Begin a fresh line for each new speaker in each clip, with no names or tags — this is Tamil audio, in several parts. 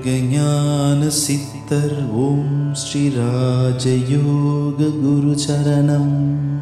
யோகஞான சித்தர் ஓம் ஸ்ரீ ராஜயோக குரு சரணம்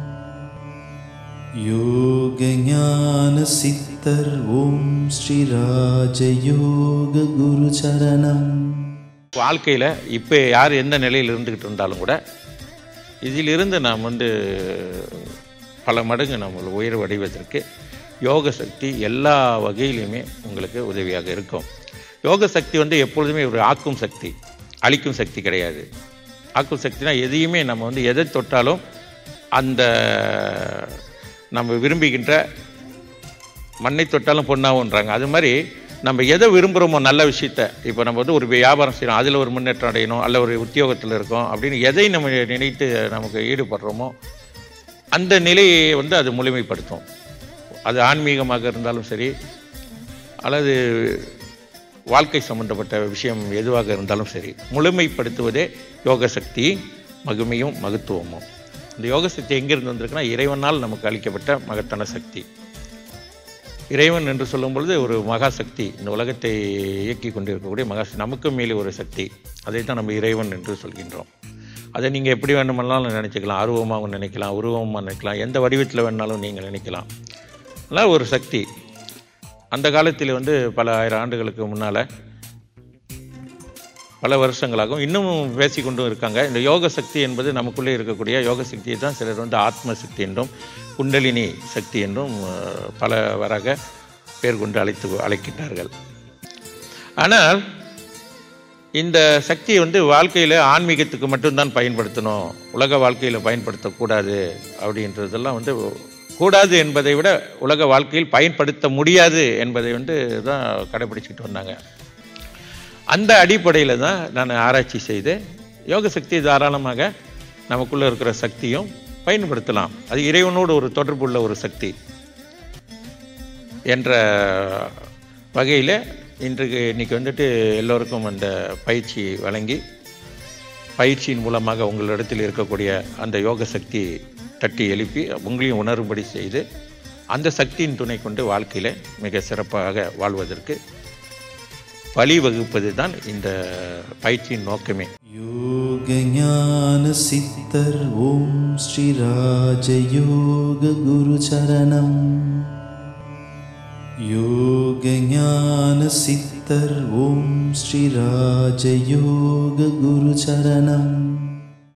யோகஞான சித்தர் ஓம் ஸ்ரீ ராஜயோக குரு சரணம்
வாழ்க்கையில் இப்போ யார் எந்த நிலையில் இருந்துக்கிட்டு இருந்தாலும் கூட இதிலிருந்து நாம் வந்து பல மடங்கு நம்மளை உயர்வு அடைவதற்கு யோக சக்தி எல்லா வகையிலுமே உங்களுக்கு உதவியாக இருக்கும் யோக சக்தி வந்து எப்பொழுதுமே ஒரு ஆக்கும் சக்தி அழிக்கும் சக்தி கிடையாது ஆக்கும் சக்தினா எதையுமே நம்ம வந்து எதை தொட்டாலும் அந்த நம்ம விரும்புகின்ற மண்ணை தொட்டாலும் பொண்ணாகுன்றாங்க அது மாதிரி நம்ம எதை விரும்புகிறோமோ நல்ல விஷயத்த இப்போ நம்ம வந்து ஒரு வியாபாரம் செய்யணும் அதில் ஒரு முன்னேற்றம் அடையணும் அல்ல ஒரு உத்தியோகத்தில் இருக்கோம் அப்படின்னு எதை நம்ம நினைத்து நமக்கு ஈடுபடுறோமோ அந்த நிலையை வந்து அது முழுமைப்படுத்தும் அது ஆன்மீகமாக இருந்தாலும் சரி அல்லது வாழ்க்கை சம்பந்தப்பட்ட விஷயம் எதுவாக இருந்தாலும் சரி முழுமைப்படுத்துவதே யோக சக்தி மகிமையும் மகத்துவமும் இந்த யோக சக்தி எங்கிருந்து வந்திருக்குன்னா இறைவனால் நமக்கு அளிக்கப்பட்ட மகத்தான சக்தி இறைவன் என்று சொல்லும் பொழுது ஒரு மகா சக்தி இந்த உலகத்தை இயக்கி கொண்டிருக்கக்கூடிய மகா நமக்கு மேலே ஒரு சக்தி அதை தான் நம்ம இறைவன் என்று சொல்கின்றோம் அதை நீங்கள் எப்படி வேணுமென்னாலும் நினைச்சுக்கலாம் அருவமாக நினைக்கலாம் உருவமாக நினைக்கலாம் எந்த வடிவத்தில் வேணாலும் நீங்கள் நினைக்கலாம் அதனால் ஒரு சக்தி அந்த காலத்தில் வந்து பல ஆயிரம் ஆண்டுகளுக்கு முன்னால் பல வருஷங்களாகவும் இன்னமும் பேசிக்கொண்டும் இருக்காங்க இந்த யோக சக்தி என்பது நமக்குள்ளே இருக்கக்கூடிய யோக சக்தியை தான் சிலர் வந்து ஆத்ம சக்தி என்றும் குண்டலினி சக்தி என்றும் அஹ், பலவராக பேர் கொண்டு அழைத்து அழைக்கின்றார்கள் ஆனால் இந்த சக்தியை வந்து வாழ்க்கையில் ஆன்மீகத்துக்கு மட்டும்தான் பயன்படுத்தணும் உலக வாழ்க்கையில் பயன்படுத்தக்கூடாது அப்படின்றதெல்லாம் வந்து கூடாது என்பதை விட உலக வாழ்க்கையில் பயன்படுத்த முடியாது என்பதை வந்து தான் கடைபிடிச்சிட்டு வந்தாங்க அந்த அடிப்படையில் தான் நான் ஆராய்ச்சி செய்து யோக சக்தி தாராளமாக நமக்குள்ளே இருக்கிற சக்தியும் பயன்படுத்தலாம் அது இறைவனோடு ஒரு தொடர்புள்ள ஒரு சக்தி என்ற வகையில் இன்றைக்கு இன்னைக்கு வந்துட்டு எல்லோருக்கும் அந்த பயிற்சி வழங்கி பயிற்சியின் மூலமாக உங்களிடத்தில் இருக்கக்கூடிய அந்த யோக சக்தி தட்டி எழுப்பி உங்களையும் உணரும்படி செய்து அந்த சக்தியின் துணை கொண்டு வாழ்க்கையில் மிக சிறப்பாக வாழ்வதற்கு வழிவகுப்பது தான் இந்த பயிற்சியின் நோக்கமே
யோகஞான சித்தர் ஓம் ஸ்ரீ ராஜயோக குரு சரணம் யோகஞான சித்தர் ஓம் ஸ்ரீ ராஜயோக குரு சரணம்